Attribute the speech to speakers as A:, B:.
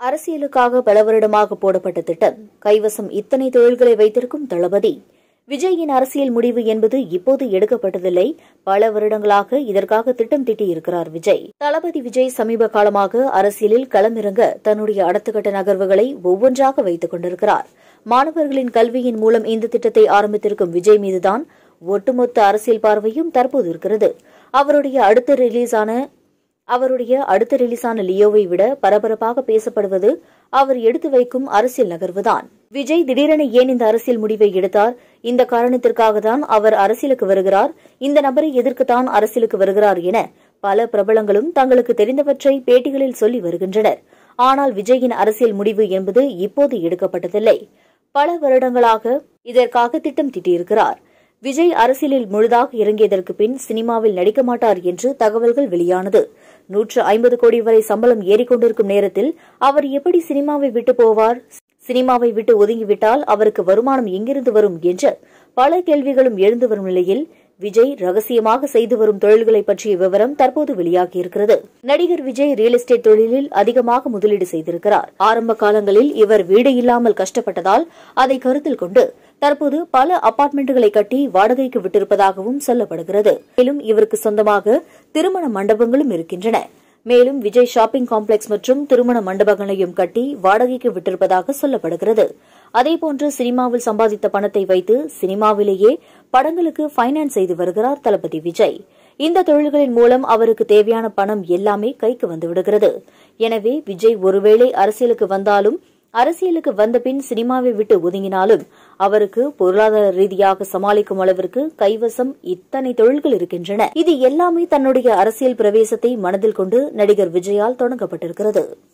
A: அரசியலுக்காக பல வருடமாக போடப்பட்ட திட்டம் கைவசம் இத்தனை தொழில்களை வைத்திருக்கும் தளபதி விஜயின் அரசியல் முடிவு என்பது இப்போது எடுக்கப்பட்டதில்லை பல வருடங்களாக இதற்காக திட்டம் தீட்டியிருக்கிறார் விஜய் தளபதி விஜய் சமீப காலமாக அரசியலில் களமிறங்க தன்னுடைய அடுத்த கட்ட நகர்வுகளை ஒவ்வொன்றாக வைத்துக் கொண்டிருக்கிறார் மாணவர்களின் கல்வியின் மூலம் இந்த திட்டத்தை ஆரம்பித்திருக்கும் விஜய் மீதுதான் ஒட்டுமொத்த அரசியல் பார்வையும் தற்போது இருக்கிறது அவருடைய அடுத்த ரிலீஸான அவருடைய அடுத்த ரிலீஸான லியோவை விட பரபரப்பாக பேசப்படுவது அவர் எடுத்து வைக்கும் அரசியல் நகர்வுதான் விஜய் திடீரென ஏன் இந்த அரசியல் முடிவை எடுத்தார் இந்த காரணத்திற்காக தான் அவர் அரசியலுக்கு வருகிறார் இந்த நபரை எதிர்க்கத்தான் அரசியலுக்கு வருகிறார் என பல பிரபலங்களும் தங்களுக்கு தெரிந்தவற்றை பேட்டிகளில் சொல்லி வருகின்றனர் ஆனால் விஜயின் அரசியல் முடிவு என்பது இப்போது எடுக்கப்பட்டதில்லை பல வருடங்களாக இதற்காக திட்டம் தீட்டியிருக்கிறார் விஜய் அரசியலில் முழுதாக இறங்கியதற்கு பின் சினிமாவில் நடிக்க மாட்டார் என்று தகவல்கள் வெளியானது நூற்று ஐம்பது கோடி வரை சம்பளம் ஏறிக்கொண்டிருக்கும் நேரத்தில் அவர் எப்படி சினிமாவை விட்டு போவார் சினிமாவை விட்டு ஒதுங்கிவிட்டால் அவருக்கு வருமானம் எங்கிருந்து வரும் என்று பல கேள்விகளும் எழுந்து வரும் நிலையில் விஜய் ரகசியமாக செய்து வரும் தொழில்களை பற்றிய விவரம் தற்போது வெளியாகியிருக்கிறது நடிகர் விஜய் ரியல் எஸ்டேட் தொழிலில் அதிகமாக முதலீடு செய்திருக்கிறார் ஆரம்ப காலங்களில் இவர் வீடு இல்லாமல் கஷ்டப்பட்டதால் அதை கருத்தில் கொண்டு தற்போது பல அபார்ட்மெண்ட்டுகளை கட்டி வாடகைக்கு விட்டிருப்பதாகவும் சொல்லப்படுகிறது மேலும் இவருக்கு சொந்தமாக திருமண மண்டபங்களும் இருக்கின்றன மேலும் விஜய் ஷாப்பிங் காம்ப்ளெக்ஸ் மற்றும் திருமண மண்டபங்களையும் கட்டி வாடகைக்கு விட்டிருப்பதாக சொல்லப்படுகிறது அதேபோன்று சினிமாவில் சம்பாதித்த பணத்தை வைத்து சினிமாவிலேயே படங்களுக்கு பைனான்ஸ் செய்து வருகிறார் தளபதி விஜய் இந்த தொழில்களின் மூலம் அவருக்கு தேவையான பணம் எல்லாமே கைக்கு வந்துவிடுகிறது எனவே விஜய் ஒருவேளை அரசியலுக்கு வந்தாலும் அரசியலுக்கு வந்த பின் சினிமாவை விட்டு ஒதுங்கினாலும் அவருக்கு பொருளாதார ரீதியாக சமாளிக்கும் அளவிற்கு கைவசம் இத்தனை தொழில்கள் இருக்கின்றன இது எல்லாமே தன்னுடைய அரசியல் பிரவேசத்தை மனதில் கொண்டு நடிகர் விஜயால் தொடங்கப்பட்டிருக்கிறது